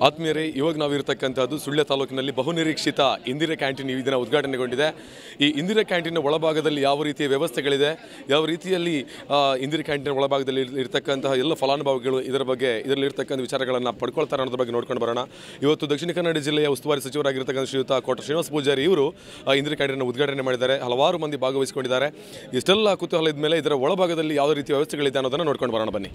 ಆತ್ಮೀಯರೇ ಇವಾಗ ನಾವು ಇರತಕ್ಕಂಥದ್ದು ಸುಳ್ಯ ತಾಲೂಕಿನಲ್ಲಿ ಬಹುನಿರೀಕ್ಷಿತ ಇಂದಿರಾ ಕ್ಯಾಂಟೀನ್ ಈ ದಿನ ಉದ್ಘಾಟನೆಗೊಂಡಿದೆ ಈ ಇಂದಿರಾ ಕ್ಯಾಂಟೀನ್ನ ಒಳಭಾಗದಲ್ಲಿ ಯಾವ ರೀತಿಯ ವ್ಯವಸ್ಥೆಗಳಿದೆ ಯಾವ ರೀತಿಯಲ್ಲಿ ಆ, ಇಂದಿರಾ ಕ್ಯಾಂಟೀನ್ ಒಳಭಾಗದಲ್ಲಿ ಇರ್- ಇರ್ತಕ್ಕಂತಹ ಎಲ್ಲ ಫಲಾನುಭವಿಗಳು ಇದರ ಬಗ್ಗೆ ಇದರಲ್ಲಿ ಇರ್ತಕ್ಕಂಥ ವಿಚಾರಗಳನ್ನು ಪಡ್ಕೊಳ್ತಾರೆ ಅನ್ನೋದ್ರ ಬಗ್ಗೆ ನೋಡ್ಕೊಂಡು ಬರೋಣ ಇವತ್ತು ದಕ್ಷಿಣ ಕನ್ನಡ ಜಿಲ್ಲೆಯ ಉಸ್ತುವಾರಿ ಸಚಿವರಾಗಿರ್ತಕ್ಕಂಥ ಶ್ರೀಯುತ ಕೋಟ ಶ್ರೀನಿವಾಸ ಪೂಜಾರಿ ಇವರು ಆ, ಇಂದಿರಾ ಕ್ಯಾಂಟೀನ್ ಉದ್ಘಾಟನೆ ಮಾಡಿದ್ದಾರೆ ಹಲವಾರು ಮಂದಿ ಭಾಗವಹಿಸಿಕೊಂಡಿದ್ದಾರೆ ಇಷ್ಟೆಲ್ಲ ಕುತೂಹಲ ಇದ್ಮೇಲೆ ಇದರ ಒಳಭಾಗದಲ್ಲಿ ಯಾವ ರೀತಿಯ ವ್ಯವಸ್ಥೆಗಳಿದೆ ಅನ್ನೋದನ್ನು ನೋಡ್ಕೊಂಡು ಬರೋಣ ಬನ್ನಿ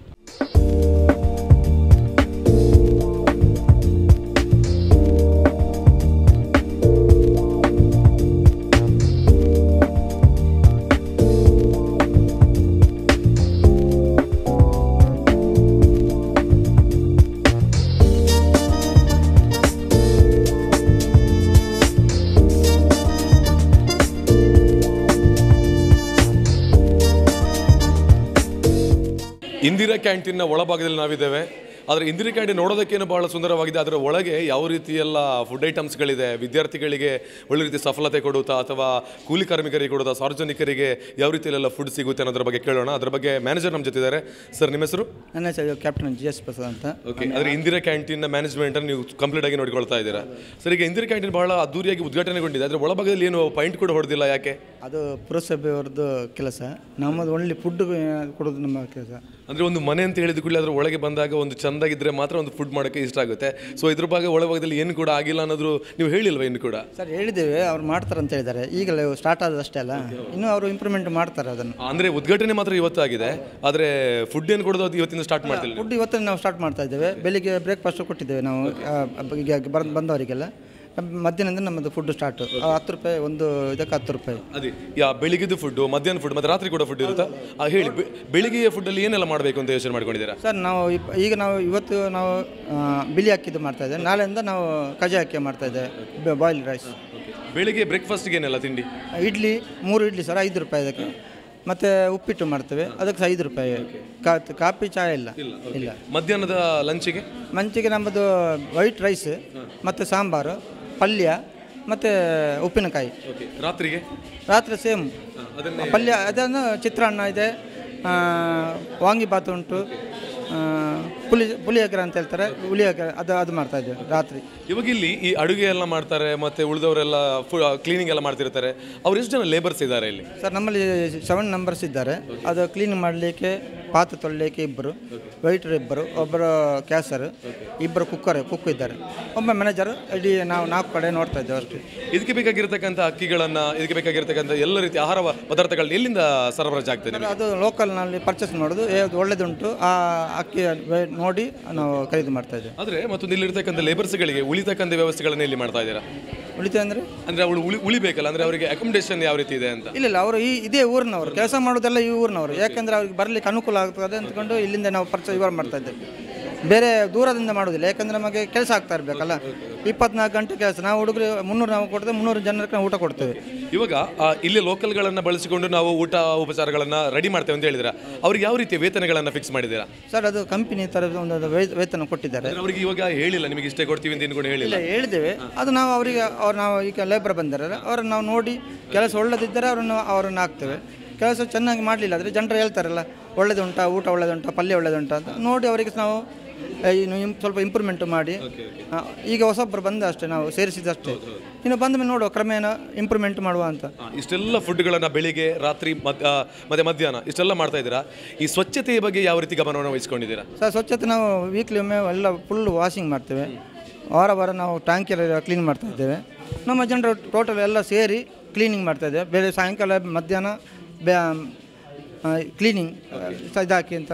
ಇಂದಿರಾ ಕ್ಯಾಂಟೀನ್ನ ಒಳಭಾಗದಲ್ಲಿ ನಾವಿದ್ದೇವೆ ಆದರೆ ಇಂದಿರಾ ಕ್ಯಾಂಟೀನ್ ನೋಡೋದಕ್ಕೇನು ಬಹಳ ಸುಂದರವಾಗಿದೆ ಅದರ ಒಳಗೆ ಯಾವ ರೀತಿಯೆಲ್ಲ ಫುಡ್ ಐಟಮ್ಸ್ಗಳಿದೆ ವಿದ್ಯಾರ್ಥಿಗಳಿಗೆ ಒಳ್ಳೆ ರೀತಿ ಸಫಲತೆ ಕೊಡುತ್ತಾ ಅಥವಾ ಕೂಲಿ ಕಾರ್ಮಿಕರಿಗೆ ಕೊಡುತ್ತಾ ಸಾರ್ವಜನಿಕರಿಗೆ ಯಾವ ರೀತಿಯಲ್ಲೆಲ್ಲ ಫುಡ್ ಸಿಗುತ್ತೆ ಅನ್ನೋದ್ರ ಬಗ್ಗೆ ಕೇಳೋಣ ಅದ್ರ ಬಗ್ಗೆ ಮ್ಯಾನೇಜರ್ ನಮ್ಮ ಜೊತೆ ಇದ್ದಾರೆ ಸರ್ ನಿಮ್ಮ ಹೆಸರು ನನ್ನ ಹೆಸರು ಕ್ಯಾಪ್ಟನ್ ಜಿ ಎಸ್ ಪ್ರಸಾದ್ ಅಂತ ಓಕೆ ಆದರೆ ಇಂದಿರಾ ಕ್ಯಾಂಟೀನ್ನ ಮ್ಯಾನೇಜ್ಮೆಂಟ್ ನೀವು ಕಂಪ್ಲೀಟ್ ಆಗಿ ನೋಡ್ಕೊಳ್ತಾ ಇದ್ದೀರಾ ಸರ್ ಈಗ ಇಂದಿರಾ ಕ್ಯಾಂಟೀನ್ ಬಹಳ ಅದ್ದೂರಿಯಾಗಿ ಉದ್ಘಾಟನೆಗೊಂಡಿದೆ ಅದರ ಒಳಭಾಗದಲ್ಲಿ ಏನು ಪಾಯಿಂಟ್ ಕೂಡ ಹೊಡೆದಿಲ್ಲ ಯಾಕೆ ಅದು ಪುರಸಭೆಯವ್ರದ್ದು ಕೆಲಸ ನಮ್ಮದು ಒಳ್ಳೆ ಫುಡ್ ಕೊಡೋದು ನಮ್ಮ ಕೆಲಸ ಅಂದ್ರೆ ಒಂದು ಮನೆ ಅಂತ ಹೇಳಿದ ಕೂಡಲೇ ಅದ್ರ ಒಳಗೆ ಬಂದಾಗ ಒಂದು ಚಂದಾಗಿದ್ರೆ ಮಾತ್ರ ಒಂದು ಫುಡ್ ಮಾಡೋಕ್ಕೆ ಇಷ್ಟ ಆಗುತ್ತೆ ಸೊ ಇದ್ರ ಬಗ್ಗೆ ಒಳಭಾಗದಲ್ಲಿ ಏನು ಕೂಡ ಆಗಿಲ್ಲ ಅನ್ನೋದು ನೀವು ಹೇಳಿಲ್ವಾ ಇನ್ನು ಕೂಡ ಸರ್ ಹೇಳಿದ್ದೇವೆ ಅವ್ರು ಮಾಡ್ತಾರೆ ಅಂತ ಹೇಳಿದ್ದಾರೆ ಈಗಲೇ ಸ್ಟಾರ್ಟ್ ಆದಷ್ಟೇ ಅಲ್ಲ ಇನ್ನೂ ಅವರು ಇಂಪ್ರೂವ್ಮೆಂಟ್ ಮಾಡ್ತಾರೆ ಅದನ್ನು ಅಂದ್ರೆ ಉದ್ಘಾಟನೆ ಮಾತ್ರ ಇವತ್ತು ಆಗಿದೆ ಆದ್ರೆ ಫುಡ್ ಏನು ಕೊಡೋದು ಅದು ಇವತ್ತಿಂದ ಸ್ಟಾರ್ಟ್ ಮಾಡ್ತಿಲ್ಲ ಫುಡ್ ಇವತ್ತು ನಾವು ಸ್ಟಾರ್ಟ್ ಮಾಡ್ತಾ ಇದ್ದೇವೆ ಬೆಳಿಗ್ಗೆ ಬ್ರೇಕ್ಫಾಸ್ಟ್ ಕೊಟ್ಟಿದ್ದೇವೆ ನಾವು ಆ, ಈಗ ಬಂದ್ ಬಂದವರಿಗೆಲ್ಲ ಮಧ್ಯಾಹ್ನದಿಂದ ನಮ್ಮದು ಫುಡ್ ಸ್ಟಾರ್ಟ್ ಹತ್ತು ರೂಪಾಯಿ ಒಂದು ಇದಕ್ಕೆ ಹತ್ತು ರೂಪಾಯಿ ಅದೇ ಯಾ ಬೆಳಿಗ್ಗೆದು ಫುಡ್ ಮಧ್ಯಾಹ್ನ ಫುಡ್ ಮತ್ತೆ ರಾತ್ರಿ ಕೂಡ ಫುಡ್ ಇರುತ್ತಾ ಆ, ಹೇಳಿ ಬೆ- ಬೆಳಿಗ್ಗೆಯ ಫುಡ್ಡಲ್ಲಿ ಏನೆಲ್ಲ ಮಾಡಬೇಕು ಅಂತ ಯೋಚನೆ ಮಾಡ್ಕೊಂಡಿದ್ದೀರಾ ಸರ್ ನಾವು ಇಪ್- ಈಗ ನಾವು ಇವತ್ತು ನಾವು ಆ, ಬಿಳಿ ಅಕ್ಕಿದು ಮಾಡ್ತಾ ಇದ್ದೇವೆ ನಾಳೆಯಿಂದ ನಾವು ಕಜೆ ಅಕ್ಕಿ ಮಾಡ್ತಾ ಇದ್ದೇವೆ ಬಾಯ್ಲ್ ರೈಸ್ ಬೆಳಿಗ್ಗೆ ಬ್ರೇಕ್ಫಾಸ್ಟ್ಗೆ ಏನೆಲ್ಲ ತಿಂಡಿ ಇಡ್ಲಿ ಮೂರು ಇಡ್ಲಿ ಸರ್ ಐದು ರೂಪಾಯಿ ಅದಕ್ಕೆ ಮತ್ತು ಉಪ್ಪಿಟ್ಟು ಮಾಡ್ತೇವೆ ಅದಕ್ಕೆ ಸಹ ಐದು ರೂಪಾಯಿ ಕಾ- ಕಾಫಿ ಚಹಾ ಇಲ್ಲ ಇಲ್ಲ ಮಧ್ಯಾಹ್ನದ ಲಂಚಿಗೆ ಮಂಚಿಗೆ ನಮ್ಮದು ವೈಟ್ ರೈಸ್ ಮತ್ತು ಸಾಂಬಾರು ಪಲ್ಯ ಮತ್ತು ಉಪ್ಪಿನಕಾಯಿ ಓಕೆ ರಾತ್ರಿಗೆ ರಾತ್ರಿ ಸೇಮ್ ಅದನ್ನೇ ಪಲ್ಯ ಅದನ್ನು ಚಿತ್ರಾನ್ನ ಇದೆ ಆ, ವಾಂಗಿಬಾತ್ ಉಂಟು ಆ, ಪುಳಿ ಪುಳಿಯೋಗರೆ ಅಂತ ಹೇಳ್ತಾರೆ ಪುಳಿಯೋಗರೆ ಅದು ಅದು ಮಾಡ್ತಾ ಇದ್ದೇವೆ ರಾತ್ರಿ ಇವಾಗ ಇಲ್ಲಿ ಈ ಅಡುಗೆ ಎಲ್ಲ ಮಾಡ್ತಾರೆ ಮತ್ತೆ ಉಳಿದವರೆಲ್ಲ ಕ್ಲೀನಿಂಗ್ ಎಲ್ಲ ಮಾಡ್ತಿರ್ತಾರೆ ಅವ್ರು ಎಷ್ಟು ಜನ ಲೇಬರ್ಸ್ ಇದ್ದಾರೆ ಇಲ್ಲಿ ಸರ್ ನಮ್ಮಲ್ಲಿ ಸೆವೆನ್ ನಂಬರ್ಸ್ ಇದ್ದಾರೆ ಅದು ಕ್ಲೀನ್ ಮಾಡಲಿಕ್ಕೆ ಪಾತ್ರೆ ತೊಳಿಲಿಕ್ಕೆ ಇಬ್ಬರು ವೈಟರ್ ಇಬ್ಬರು ಒಬ್ಬರು ಕ್ಯಾಸರ್ ಇಬ್ಬರು ಕುಕ್ಕರ್ ಕುಕ್ ಇದ್ದಾರೆ ಒಬ್ಬ ಮ್ಯಾನೇಜರ್ ಇಡೀ ನಾವು ನಾಲ್ಕು ಕಡೆ ನೋಡ್ತಾ ಇದ್ದೇವೆ ಅಷ್ಟೇ ಇದಕ್ಕೆ ಬೇಕಾಗಿರ್ತಕ್ಕಂಥ ಅಕ್ಕಿಗಳನ್ನ ಇದಕ್ಕೆ ಬೇಕಾಗಿರ್ತಕ್ಕಂಥ ಎಲ್ಲ ರೀತಿಯ ಆಹಾರ ಪದಾರ್ಥಗಳನ್ನ ಎಲ್ಲಿಂದ ಸರಬರಾಜು ಆಗ್ತದೆ ನಿಮಗೆ ಅದು ಲೋಕಲ್ನಲ್ಲಿ ಪರ್ಚೇಸ್ ಮಾಡೋದು ಯಾವ್ದು ಒಳ್ಳೇದುಂಟು ಆ ಅಕ್ಕಿ ವೇ- ನೋಡಿ ನಾವು ಖರೀದಿ ಮಾಡ್ತಾ ಇದ್ದೇವೆ ಆದ್ರೆ ಮತ್ತೊಂದು ಇಲ್ಲಿರ್ತಕ್ಕಂಥ ಲೇಬರ್ಸ್ಗಳಿಗೆ ಉಳಿತಕ್ಕಂಥ ವ್ಯವಸ್ಥೆಗಳನ್ನ ಇಲ್ಲಿ ಮಾಡ್ತಾ ಇದ್ದೀರಾ ಉಳಿತೇವೆ ಅಂದರೆ ಅಂದ್ರೆ ಅವಳು ಉಳಿ ಉಳಿಬೇಕಲ್ಲ ಅಂದ್ರೆ ಅವರಿಗೆ ಅಕಾಮಿಡೇಷನ್ ಯಾವ ರೀತಿ ಇದೆ ಅಂತ ಇಲ್ಲ ಇಲ್ಲ ಅವರು ಈ ಇದೇ ಊರಿನವರು ಕೆಲಸ ಮಾಡೋದೆಲ್ಲ ಈ ಊರಿನವರು ಯಾಕಂದ್ರೆ ಅವ್ರಿಗೆ ಬರಲಿಕ್ಕೆ ಅನುಕೂಲ ಆಗ್ತದೆ ಅಂದ್ಕೊಂಡು ಇಲ್ಲಿಂದ ನಾವು ಪರ್ಚೇಸ್ ಇವಾಗ ಮಾಡ್ತಾ ಇದ್ದೇವೆ ಬೇರೆ ದೂರದಿಂದ ಮಾಡೋದಿಲ್ಲ ಯಾಕಂದ್ರೆ ನಮಗೆ ಕೆಲಸ ಆಗ್ತಾ ಇರಬೇಕಲ್ಲ ಇಪ್ಪತ್ನಾಲ್ಕು ಗಂಟೆ ಕೆಲಸ ನಾವು ಹುಡುಗರು ಮುನ್ನೂರು ನಾವು ಕೊಡ್ತೇವೆ ಮುನ್ನೂರು ಜನಕ್ಕೆ ನಾವು ಊಟ ಕೊಡ್ತೇವೆ ಇವಾಗ ಆ, ಇಲ್ಲಿ ಲೋಕಲ್ಗಳನ್ನ ಬಳಸಿಕೊಂಡು ನಾವು ಊಟ ಉಪಚಾರಗಳನ್ನ ರೆಡಿ ಮಾಡ್ತೇವೆ ಅಂತ ಹೇಳಿದಿರಾ ಅವ್ರಿಗೆ ಯಾವ ರೀತಿಯ ವೇತನಗಳನ್ನ ಫಿಕ್ಸ್ ಮಾಡಿದ್ದೀರಾ ಸರ್ ಅದು ಕಂಪನಿ ಥರ ಒಂದು ವೇ- ವೇತನ ಕೊಟ್ಟಿದ್ದಾರೆ ಅಂದ್ರೆ ಅವ್ರಿಗೆ ಇವಾಗ ಹೇಳಿಲ್ಲ ನಿಮಗೆ ಇಷ್ಟೇ ಕೊಡ್ತೀವಿ ಅಂತ ಏನು ಕೂಡ ಹೇಳಿಲ್ಲ ಇಲ್ಲ ಹೇಳಿದ್ದೇವೆ ಅದು ನಾವು ಅವರಿಗೆ ಅವ್ರು ನಾವು ಈಗ ಲೇಬರ್ ಬಂದಿರಲ್ಲ ಅವ್ರನ್ನ ನಾವು ನೋಡಿ ಕೆಲಸ ಒಳ್ಳೇದಿದ್ದರೆ ಅವರನ್ನು ಅವರನ್ನು ಹಾಕ್ತೇವೆ ಕೆಲಸ ಚೆನ್ನಾಗಿ ಮಾಡಲಿಲ್ಲ ಅಂದರೆ ಜನರು ಹೇಳ್ತಾರಲ್ಲ ಒಳ್ಳೇದುಂಟಾ ಊಟ ಒಳ್ಳೇದುಂಟಾ ಪಲ್ಯ ಒಳ್ಳೇದುಂಟಾ ಅಂತ ನೋಡಿ ಅವರಿಗೆ ನಾವು ಏ, ಇನ್ನು ಇಮ್- ಸ್ವಲ್ಪ ಇಂಪ್ರೂವ್ಮೆಂಟ್ ಮಾಡಿ ಆ, ಈಗ ಹೊಸೊಬ್ಬರು ಬಂದ ಅಷ್ಟೇ ನಾವು ಸೇರಿಸಿದಷ್ಟೇ ಇನ್ನು ಬಂದ ಮೇಲೆ ನೋಡುವ ಕ್ರಮೇಣ ಇಂಪ್ರೂವ್ಮೆಂಟ್ ಮಾಡುವ ಅಂತ ಆ, ಇಷ್ಟೆಲ್ಲ ಫುಡ್ಗಳನ್ನ ಬೆಳಿಗ್ಗೆ ರಾತ್ರಿ ಮದ್ ಆ, ಮತ್ತೆ ಮಧ್ಯಾಹ್ನ ಇಷ್ಟೆಲ್ಲ ಮಾಡ್ತಾ ಇದ್ದೀರಾ ಈ ಸ್ವಚ್ಛತೆಯ ಬಗ್ಗೆ ಯಾವ ರೀತಿ ಗಮನವನ್ನು ವಹಿಸ್ಕೊಂಡಿದ್ದೀರಾ ಸರ್ ಸ್ವಚ್ಛತೆ ನಾವು ವೀಕ್ಲಿ ಒಮ್ಮೆ ಎಲ್ಲ ಫುಲ್ ವಾಷಿಂಗ್ ಮಾಡ್ತೇವೆ ವಾರ ವಾರ ನಾವು ಟ್ಯಾಂಕಿಯಲ್ಲ ಕ್ಲೀನ್ ಮಾಡ್ತಾ ಇದ್ದೇವೆ ನಮ್ಮ ಜನರು ಟೋಟಲ್ ಎಲ್ಲ ಸೇರಿ ಕ್ಲೀನಿಂಗ್ ಮಾಡ್ತಾ ಇದ್ದೇವೆ ಬೇರೆ ಸಾಯಂಕಾಲ ಮಧ್ಯಾಹ್ನ ಬ್ಯಾ ಕ್ಲೀನಿಂಗ್ ಇದು ಹಾಕಿ ಅಂತ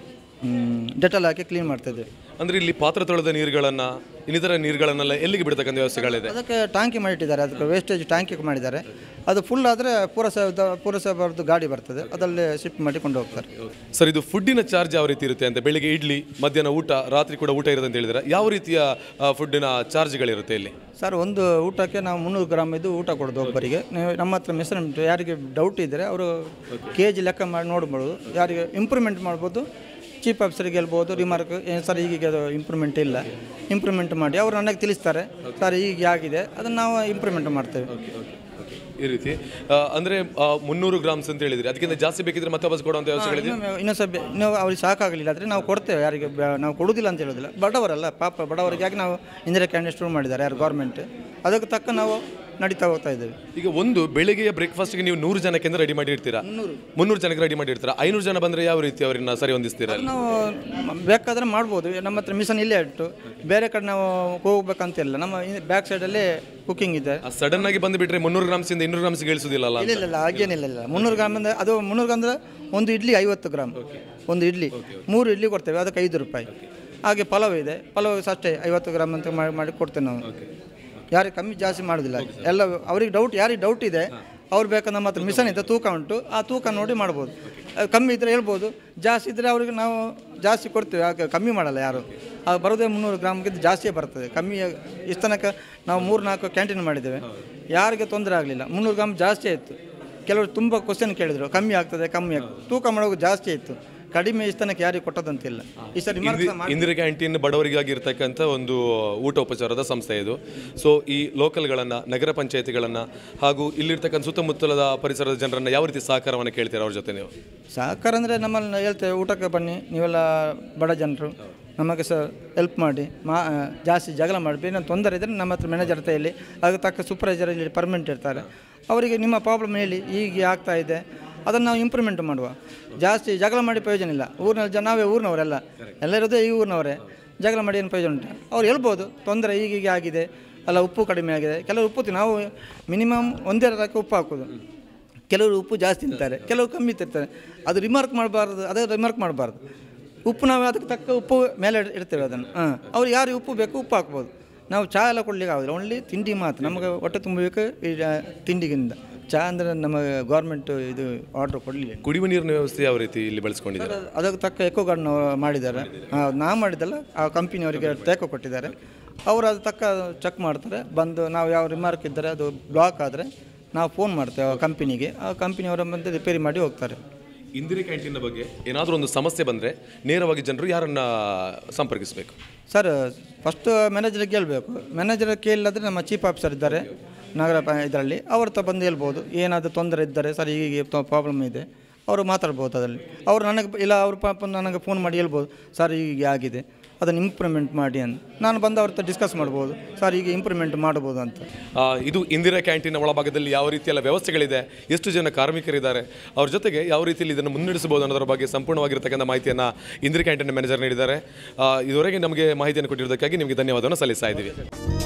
ಡೆಟಲ್ ಹಾಕಿ ಕ್ಲೀನ್ ಮಾಡ್ತಾ ಇದ್ದೇವೆ ಅಂದ್ರೆ ಇಲ್ಲಿ ಪಾತ್ರ ತೊಳೆದ ನೀರುಗಳನ್ನ ಇನ್ನಿತರ ನೀರುಗಳನ್ನೆಲ್ಲ ಎಲ್ಲಿಗೆ ಬಿಡ್ತಕ್ಕಂಥ ವ್ಯವಸ್ಥೆಗಳಿದೆ ಅದಕ್ಕೆ ಟ್ಯಾಂಕಿ ಮಾಡಿಟ್ಟಿದ್ದಾರೆ ಅದಕ್ಕೆ ವೇಸ್ಟೇಜ್ ಟ್ಯಾಂಕಿ ಮಾಡಿದ್ದಾರೆ ಅದು ಫುಲ್ ಆದರೆ ಪುರಸಭೆ ಪುರಸಭೆಯವ್ರದ್ದು ಗಾಡಿ ಬರ್ತದೆ ಅದಲ್ಲೇ ಶಿಫ್ಟ್ ಮಾಡಿ ಕೊಂಡು ಹೋಗ್ತಾರೆ ಸರ್ ಇದು ಫುಡ್ಡಿನ ಚಾರ್ಜ್ ಯಾವ ರೀತಿ ಇರುತ್ತೆ ಅಂತ ಬೆಳಿಗ್ಗೆ ಇಡ್ಲಿ ಮಧ್ಯಾಹ್ನ ಊಟ ರಾತ್ರಿ ಕೂಡ ಊಟ ಇರುತ್ತೆ ಅಂತ ಹೇಳಿದ್ರೆ ಯಾವ ರೀತಿಯ ಫುಡ್ಡಿನ ಚಾರ್ಜ್ಗಳಿರುತ್ತೆ ಇಲ್ಲಿ ಸರ್ ಒಂದು ಊಟಕ್ಕೆ ನಾವು ಮುನ್ನೂರು ಗ್ರಾಮ್ ಇದು ಊಟ ಕೊಡೋದು ಒಬ್ಬರಿಗೆ ನೀವು ನಮ್ಮ ಹತ್ರ ಮೆಸರ್ಮೆಂಟ್ ಯಾರಿಗೆ ಡೌಟ್ ಇದ್ದರೆ ಅವರು ಕೆ ಜಿ ಲೆಕ್ಕ ಮಾಡಿ ನೋಡ್ಬೋದು ಯಾರಿಗೆ ಇಂಪ್ರೂವ್ಮೆಂಟ್ ಮಾಡ್ಬೋದು ಚೀಫ್ ಆಫೀಸರಿಗೆ ಹೇಳ್ಬೋದು ರಿಮಾರ್ಕ್ ಏನು ಸರ್ ಈಗೀಗ ಅದು ಇಂಪ್ರೂವ್ಮೆಂಟ್ ಇಲ್ಲ ಇಂಪ್ರೂವ್ಮೆಂಟ್ ಮಾಡಿ ಅವರು ನನಗೆ ತಿಳಿಸ್ತಾರೆ ಸರ್ ಈಗ ಆಗಿದೆ ಅದನ್ನು ನಾವು ಇಂಪ್ರೂವ್ಮೆಂಟ್ ಮಾಡ್ತೇವೆ ಈ ರೀತಿ ಆ, ಅಂದ್ರೆ ಆ, ಮುನ್ನೂರು ಗ್ರಾಮ್ಸ್ ಅಂತ ಹೇಳಿದ್ರಿ ಅದಕ್ಕಿಂತ ಜಾಸ್ತಿ ಬೇಕಿದ್ರೆ ಮತ್ತೆ ವಾಪಸ್ ಕೊಡುವಂತ ವ್ಯವಸ್ಥೆಗಳಿದೆ ಇನ್ನೊಮ್ಮೆ ಇನ್ನೊಂದು ಸಭೆ ಇನ್ನೂ ಅವ್ರಿಗೆ ಸಾಕಾಗಲಿಲ್ಲ ಆದರೆ ನಾವು ಕೊಡ್ತೇವೆ ಯಾರಿಗೆ ಬ- ನಾವು ಕೊಡುವುದಿಲ್ಲ ಅಂತ ಹೇಳೋದಿಲ್ಲ ಬಡವರಲ್ಲ ಪಾಪ ಬಡವರಿಗಾಗಿ ನಾವು ಇಂದಿರಾ ಕ್ಯಾಂಟೀನ್ ಶುರು ಮಾಡಿದ್ದಾರೆ ಯಾರು ಗೌರ್ಮೆಂಟ್ ಅದಕ್ಕೆ ತಕ್ಕ ನಾವು ನಡೀತಾ ಹೋಗ್ತಾ ಇದ್ದೇವೆ ಈಗ ಒಂದು ಬೆಳಿಗ್ಗೆಯ ಬ್ರೇಕ್ಫಾಸ್ಟ್ಗೆ ನೀವು ನೂರು ಜನಕ್ಕೆ ರೆಡಿ ಮಾಡಿ ಇರ್ತೀರಾ ಮುನ್ನೂರು ಜನಕ್ಕೆ ರೆಡಿ ಮಾಡಿ ಇರ್ತೀರಾ ಐನೂರು ಜನ ಬಂದ್ರೆ ಯಾವ ರೀತಿ ಅವರನ್ನ ಸರಿ ಹೊಂದಿಸ್ತೀರಾ ನಾವು ಬೇಕಾದರೆ ಮಾಡ್ಬೋದು ನಮ್ಮ ಹತ್ರ ಮಿಷನ್ ಇಲ್ಲೇ ಇಟ್ಟು ಬೇರೆ ಕಡೆ ನಾವು ಹೋಗ್ಬೇಕಂತಿಲ್ಲ ನಮ್ಮ ಬ್ಯಾಕ್ ಸೈಡಲ್ಲೇ ಕುಕಿಂಗ್ ಇದೆ ಸಡನ್ ಆಗಿ ಬಂದು ಬಿಟ್ರೆ ಮುನ್ನೂರು ಗ್ರಾಮ್ಸ್ ಇಂದ ಇನ್ನೂರು ಗ್ರಾಮ್ಸ್ ಇಳಿಸುದಿಲ್ಲ ಇಲ್ಲ ಇಲ್ಲ ಇಲ್ಲ ಹಾಗೇನಿಲ್ಲ ಇಲ್ಲ ಮುನ್ನೂರು ಗ್ರಾಮ್ ಅಂದರೆ ಅದು ಮುನ್ನೂರು ಗ್ರಾಮ್ ಅಂದರೆ ಒಂದು ಇಡ್ಲಿ ಐವತ್ತು ಗ್ರಾಮ್ ಒಂದು ಇಡ್ಲಿ ಮೂರು ಇಡ್ಲಿ ಕೊಡ್ತೇವೆ ಅದಕ್ಕೆ ಐದು ರೂಪಾಯಿ ಹಾಗೆ ಪಲಾವ್ ಇದೆ ಪಲಾವ್ ಸಹ ಅಷ್ಟೇ ಐವತ್ತು ಗ್ರಾಮ್ ಅಂತ ಮಾಡಿ ಮಾಡಿ ಕೊಡ್ತೇವೆ ನಾವು ಯಾರಿಗೆ ಕಮ್ಮಿ ಜಾಸ್ತಿ ಮಾಡೋದಿಲ್ಲ ಎಲ್ಲ ಅವ್ರಿಗೆ ಡೌಟ್ ಯಾರಿಗೆ ಡೌಟ್ ಇದೆ ಅವ್ರು ಬೇಕಾದ್ರೆ ನಮ್ಮ ಹತ್ರ ಮಿಷನ್ ಇದೆ ತೂಕ ಉಂಟು ಆ ತೂಕ ನೋಡಿ ಮಾಡ್ಬೋದು ಅದು ಕಮ್ಮಿ ಇದ್ದರೆ ಹೇಳ್ಬೋದು ಜಾಸ್ತಿ ಇದ್ದರೆ ಅವ್ರಿಗೆ ನಾವು ಜಾಸ್ತಿ ಕೊಡ್ತೇವೆ ಆಗ ಕಮ್ಮಿ ಮಾಡಲ್ಲ ಯಾರು ಅದು ಬರೋದೇ ಮುನ್ನೂರು ಗ್ರಾಮ್ಗಿಂತ ಜಾಸ್ತಿಯೇ ಬರ್ತದೆ ಕಮ್ಮಿ ಇಷ್ಟು ತನಕ ನಾವು ಮೂರು ನಾಲ್ಕು ಕ್ಯಾಂಟೀನ್ ಮಾಡಿದ್ದೇವೆ ಯಾರಿಗೆ ತೊಂದರೆ ಆಗಲಿಲ್ಲ ಮುನ್ನೂರು ಗ್ರಾಮ್ ಜಾಸ್ತಿ ಆಯಿತು ಕೆಲವರು ತುಂಬ ಕ್ವಶನ್ ಕೇಳಿದರು ಕಮ್ಮಿ ಆಗ್ತದೆ ಕಮ್ಮಿ ಆಗ್ತದೆ ತೂಕ ಮಾಡೋದು ಜಾಸ್ತಿ ಆಯಿತು ಕಡಿಮೆ ಇಷ್ಟನಕ್ಕೆ ಯಾರಿಗೆ ಕೊಟ್ಟದಂತಿಲ್ಲ ಈ ಸರಿ remarks ಮಾಡಿ- ಇಂದಿರಾ ಕ್ಯಾಂಟೀನ್ ಬಡವರಿಗಾಗಿ ಇರ್ತಕ್ಕಂಥ ಒಂದು ಊಟ ಉಪಚಾರದ ಸಂಸ್ಥೆ ಇದು ಸೊ ಈ ಲೋಕಲ್ಗಳನ್ನು ನಗರ ಪಂಚಾಯತಿಗಳನ್ನು ಹಾಗೂ ಇಲ್ಲಿರ್ತಕ್ಕಂಥ ಸುತ್ತಮುತ್ತಲದ ಪರಿಸರದ ಜನರನ್ನು ಯಾವ ರೀತಿ ಸಹಕಾರವನ್ನು ಕೇಳ್ತೀರಾ ಅವ್ರ ಜೊತೆ ನೀವು ಸಹಕಾರ ಅಂದರೆ ನಮ್ಮಲ್ಲಿ ಹೇಳ್ತೇವೆ ಊಟಕ್ಕೆ ಬನ್ನಿ ನೀವೆಲ್ಲ ಬಡ ಜನರು ನಮಗೆ ಸಹ ಹೆಲ್ಪ್ ಮಾಡಿ ಮಾ ಜಾಸ್ತಿ ಜಗಳ ಮಾಡಿ ಏನೋ ತೊಂದರೆ ಇದ್ದರೆ ನಮ್ಮ ಹತ್ರ ಮ್ಯಾನೇಜರ್ ಇಲ್ಲಿ ಅದಕ್ಕೆ ತಕ್ಕ ಸೂಪರ್ವೈಸರ್ ಇಲ್ಲಿ ಪರ್ಮನೆಂಟ್ ಇರ್ತಾರೆ ಅವರಿಗೆ ನಿಮ್ಮ ಪ್ರಾಬ್ಲಮ್ ಹೇಳಿ ಹೀಗೆ ಆಗ್ತಾ ಇದೆ ಅದನ್ನು ನಾವು ಇಂಪ್ರೂವ್ಮೆಂಟ್ ಮಾಡುವ ಜಾಸ್ತಿ ಜಗಳ ಮಾಡಿ ಪ್ರಯೋಜನ ಇಲ್ಲ ಊರಿನಲ್ಲಿ ಜನ ನಾವೇ ಊರಿನವರೆಲ್ಲ ಎಲ್ಲ ಇರೋದೇ ಈ ಊರಿನವರೇ ಜಗಳ ಮಾಡಿ ಏನು ಪ್ರಯೋಜನ ಉಂಟು ಅವ್ರು ಹೇಳ್ಬೋದು ತೊಂದರೆ ಹೀಗೀಗೆ ಆಗಿದೆ ಅಲ್ಲ ಉಪ್ಪು ಕಡಿಮೆ ಆಗಿದೆ ಕೆಲವರು ಉಪ್ಪು ತಿ- ನಾವು ಮಿನಿಮಮ್ ಒಂದೇ ರಕಕ್ಕೆ ಉಪ್ಪು ಹಾಕೋದು ಕೆಲವರು ಉಪ್ಪು ಜಾಸ್ತಿ ತಿಂತಾರೆ ಕೆಲವರು ಕಮ್ಮಿ ತಿಂತಾರೆ ಅದು ರಿಮಾರ್ಕ್ ಮಾಡಬಾರ್ದು ಅದೇ ರಿಮಾರ್ಕ್ ಮಾಡಬಾರ್ದು ಉಪ್ಪು ನಾವು ಅದಕ್ಕೆ ತಕ್ಕ ಉಪ್ಪು ಮೇಲೆ ಇಡ್- ಇಡ್ತೇವೆ ಅದನ್ನು ಹಾಂ ಅವ್ರು ಯಾರಿಗೆ ಉಪ್ಪು ಬೇಕು ಉಪ್ಪು ಹಾಕ್ಬೋದು ನಾವು ಚಹಾ ಎಲ್ಲ ಕೊಡ್ಲಿಕ್ಕೆ ಆಗೋದಿಲ್ಲ ಓನ್ಲಿ ತಿಂಡಿ ಮಾತ್ರ ನಮಗೆ ಹೊಟ್ಟೆ ತುಂಬಬೇಕು ಈ ತಿಂಡಿಗಿಂದ ಚಹಾ ಅಂದರೆ ನಮ್ಮ ಗೌರ್ಮೆಂಟ್ ಇದು ಆರ್ಡ್ರ್ ಕೊಡಲಿಲ್ಲ ಕುಡಿಯುವ ನೀರಿನ ವ್ಯವಸ್ಥೆ ಯಾವ ರೀತಿ ಇಲ್ಲಿ ಬಳಸ್ಕೊಂಡಿದ್ದಾರೆ ಅದಕ್ಕೆ ತಕ್ಕ ಎಕೋ ಗಾರ್ಡನ್ ಮಾಡಿದ್ದಾರೆ ನಾವು ಮಾಡಿದ್ದಲ್ಲ ಆ ಕಂಪನಿಯವರಿಗೆ ಟೇಕೋ ಕೊಟ್ಟಿದ್ದಾರೆ ಅವರು ಅದು ತಕ್ಕ ಚೆಕ್ ಮಾಡ್ತಾರೆ ಬಂದು ನಾವು ಯಾವ ರಿಮಾರ್ಕ್ ಇದ್ದರೆ ಅದು ಬ್ಲಾಕ್ ಆದರೆ ನಾವು ಫೋನ್ ಮಾಡ್ತೇವೆ ಆ ಕಂಪನಿಗೆ ಆ ಕಂಪನಿಯವರ ಬಂದು ರಿಪೇರಿ ಮಾಡಿ ಹೋಗ್ತಾರೆ ಇಂದಿರಾ ಕ್ಯಾಂಟೀನ್ ಬಗ್ಗೆ ಏನಾದರೂ ಒಂದು ಸಮಸ್ಯೆ ಬಂದರೆ ನೇರವಾಗಿ ಜನರು ಯಾರನ್ನ ಸಂಪರ್ಕಿಸಬೇಕು ಸರ್ ಫಸ್ಟ್ ಮ್ಯಾನೇಜರ್ಗೆ ಹೇಳ್ಬೇಕು ಮ್ಯಾನೇಜರ್ ಕೇಳಿದ್ರೆ ನಮ್ಮ ಚೀಫ್ ಆಫೀಸರ್ ಇದ್ದಾರೆ ನಗರ ಪ ಇದರಲ್ಲಿ ಅವ್ರ ಹತ್ರ ಬಂದು ಹೇಳ್ಬೋದು ಏನಾದರೂ ತೊಂದರೆ ಇದ್ದರೆ ಸರ್ ಹೀಗೆ ಪ್ರಾಬ್ಲಮ್ ಇದೆ ಅವರು ಮಾತಾಡ್ಬೋದು ಅದರಲ್ಲಿ ಅವರು ನನಗೆ ಇಲ್ಲ ಅವ್ರ ಪಾಪ ನನಗೆ ಫೋನ್ ಮಾಡಿ ಹೇಳ್ಬೋದು ಸರ್ ಹೀಗೆ ಆಗಿದೆ ಅದನ್ನು ಇಂಪ್ರೂವ್ಮೆಂಟ್ ಮಾಡಿ ಅಂತ ನಾನು ಬಂದು ಅವ್ರ ಹತ್ರ ಡಿಸ್ಕಸ್ ಮಾಡ್ಬೋದು ಸರ್ ಹೀಗೆ ಇಂಪ್ರೂವ್ಮೆಂಟ್ ಮಾಡ್ಬೋದು ಅಂತ ಆ, ಇದು ಇಂದಿರಾ ಕ್ಯಾಂಟೀನ್ ಒಳಭಾಗದಲ್ಲಿ ಯಾವ ರೀತಿಯೆಲ್ಲ ವ್ಯವಸ್ಥೆಗಳಿದೆ ಎಷ್ಟು ಜನ ಕಾರ್ಮಿಕರಿದ್ದಾರೆ ಅವ್ರ ಜೊತೆಗೆ ಯಾವ ರೀತಿಯಲ್ಲಿ ಇದನ್ನು ಮುನ್ನಡೆಸಬಹುದು ಅನ್ನೋದ್ರ ಬಗ್ಗೆ ಸಂಪೂರ್ಣವಾಗಿರ್ತಕ್ಕಂಥ ಮಾಹಿತಿಯನ್ನು ಇಂದಿರಾ ಕ್ಯಾಂಟೀನ್ ಮ್ಯಾನೇಜರ್ ನೀಡಿದ್ದಾರೆ ಆ, ಇದುವರೆಗೆ ನಮಗೆ ಮಾಹಿತಿಯನ್ನು ಕೊಟ್ಟಿರೋದಕ್ಕಾಗಿ ನಿಮಗೆ ಧನ್ಯವಾದವನ್ನು ಸಲ್ಲಿಸ್ತಾ ಇದ್ದೀವಿ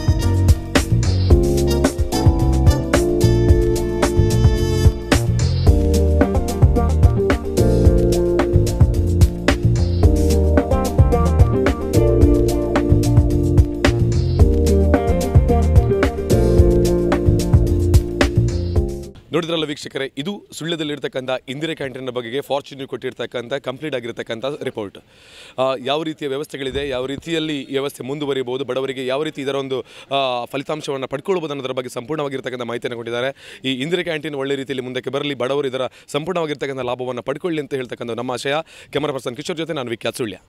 ನೋಡಿದ್ರಲ್ಲ ವೀಕ್ಷಕರೇ ಇದು ಸುಳ್ಯದಲ್ಲಿರ್ತಕ್ಕಂಥ ಇಂದಿರಾ ಕ್ಯಾಂಟೀನ್ ಬಗೆಗೆ ಫಾರ್ಚುನ್ ಕೊಟ್ಟಿರ್ತಕ್ಕಂಥ ಕಂಪ್ಲೀಟ್ ಆಗಿರ್ತಕ್ಕಂಥ ರಿಪೋರ್ಟ್ ಆ, ಯಾವ ರೀತಿಯ ವ್ಯವಸ್ಥೆಗಳಿದೆ ಯಾವ ರೀತಿಯಲ್ಲಿ ಈ ವ್ಯವಸ್ಥೆ ಮುಂದುವರಿಯಬಹುದು ಬಡವರಿಗೆ ಯಾವ ರೀತಿ ಇದರ ಒಂದು ಆ, ಫಲಿತಾಂಶವನ್ನು ಪಡ್ಕೊಳ್ಬೋದು ಅನ್ನೋದ್ರ ಬಗ್ಗೆ ಸಂಪೂರ್ಣವಾಗಿರ್ತಕ್ಕಂಥ ಮಾಹಿತಿಯನ್ನು ಕೊಟ್ಟಿದ್ದಾರೆ ಈ ಇಂದಿರಾ ಕ್ಯಾಂಟೀನ್ ಒಳ್ಳೆ ರೀತಿಯಲ್ಲಿ ಮುಂದಕ್ಕೆ ಬರಲಿ ಬಡವರು ಇದರ ಸಂಪೂರ್ಣವಾಗಿರ್ತಕ್ಕಂಥ ಲಾಭವನ್ನು ಪಡ್ಕೊಳ್ಳಿ ಅಂತ ಹೇಳ್ತಕ್ಕಂಥ ನಮ್ಮ ಆಶಯ ಕ್ಯಾಮರಾ ಪರ್ಸನ್ ಕಿಶೋರ್ ಜೊತೆ ನಾನು ವಿಖ್ಯಾತ್ ಸುಳ್ಯ